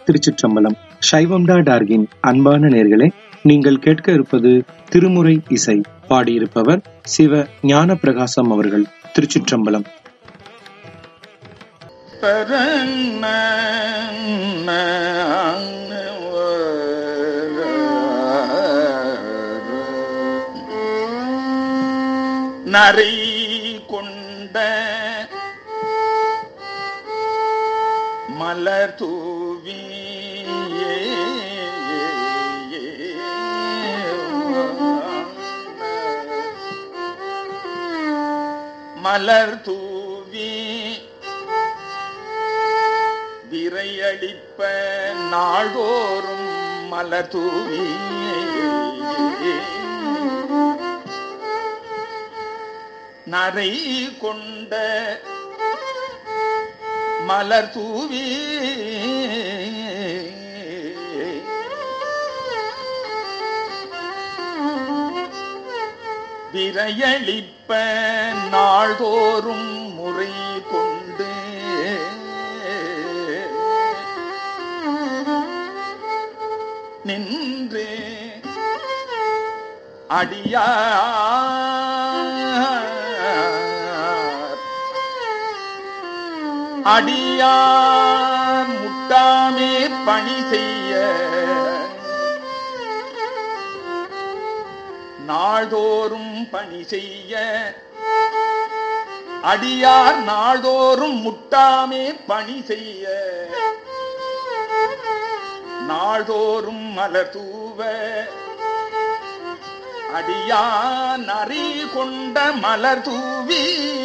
திருச்சிற்றம்பலம் சைவம்டா டார்கின் அன்பான நேர்களே நீங்கள் கேட்க இருப்பது திருமுறை இசை பாடியிருப்பவர் சிவ ஞான பிரகாசம் அவர்கள் திருச்சிற்றம்பலம் நரை கொண்ட மலர் தூவி மலர் தூவி விரையளிப்ப நாள்தோறும் மலர் தூவி நரை கொண்ட மலர் தூவி விரையளிப்ப நாள்தோறும் முறை கொண்டு நின்று அடியார் அடியார் முட்டாமே பணி செய்ய நாள்தோறும் பணி செய்ய அடியார் நாள்தோறும் முட்டாமே பணி செய்ய நாள்தோறும் மலர் தூவ அடியான் அறி கொண்ட மலர் தூவி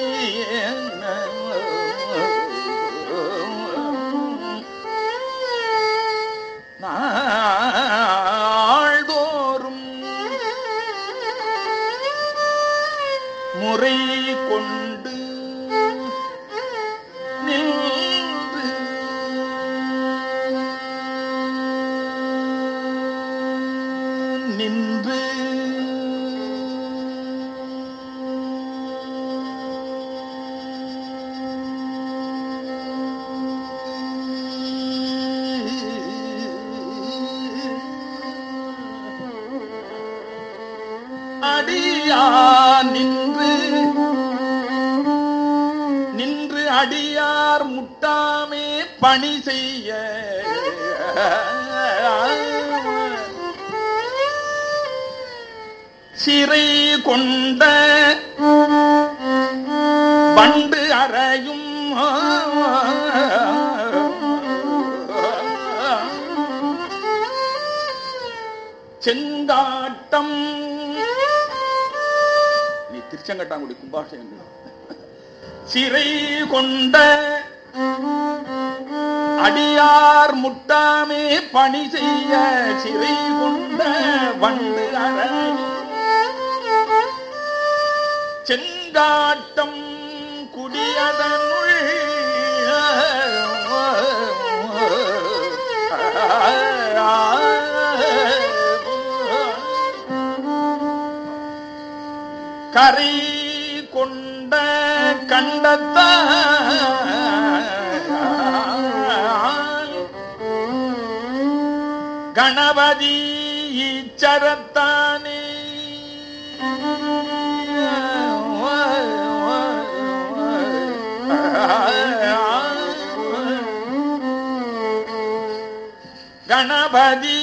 நாள்தோறும் முறை கொண்டு நின்று நின்று அடியா நின்று நின்று அடியார் முட்டாமே பணி செய்ய சிறை கொண்ட வண்டு அறையும் செங்காட்டம் நீ திருச்செங்கட்டாங்குடி கும்பாஷயம் சிறை கொண்ட அடியார் முட்டாமே பணி செய்ய சிறை கொண்ட வண்டு அறை செங்காட்டம் குடியதனுள் கரை கொண்ட கண்டத்தான் கணபதி ஈச்சரத்தானே கணபதி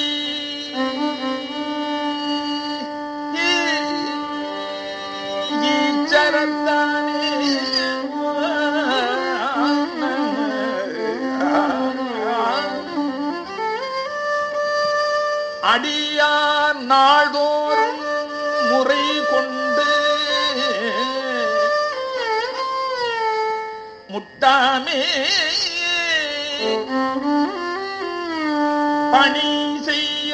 ஈச்சரத்தானே அடியார் நாள்தோறும் முறை கொண்டு முட்டாமே பணி செய்ய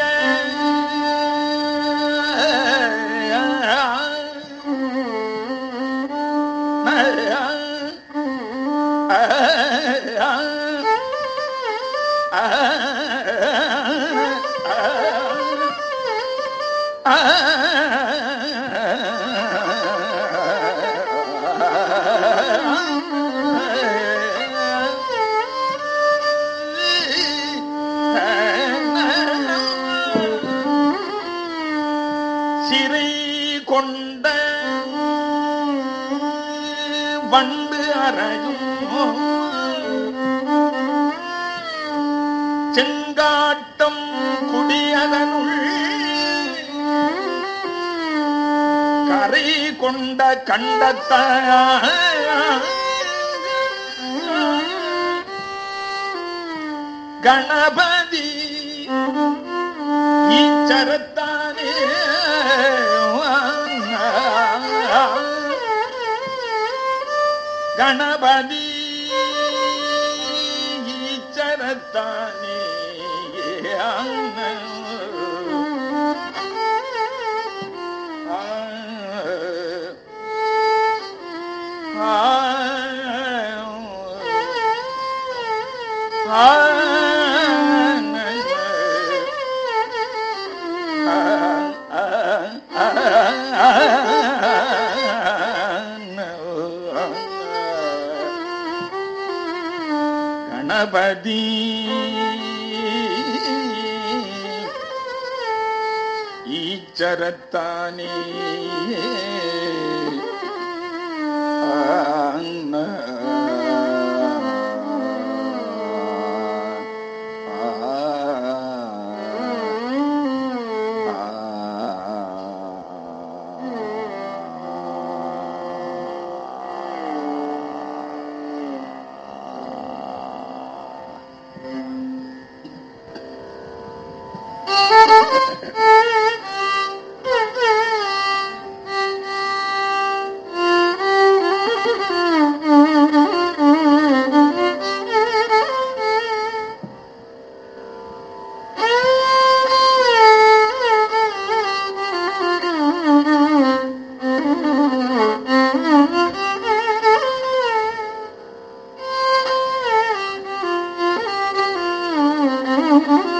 ஆ செங்காட்டம் குடியதனுள் கரை கொண்ட கண்டத்த கணபதி ஈச்சரத்தானே கணபதி ஈச்சரத்தானே கணபதி ஈச்சரத்தானே ஆன Thank you.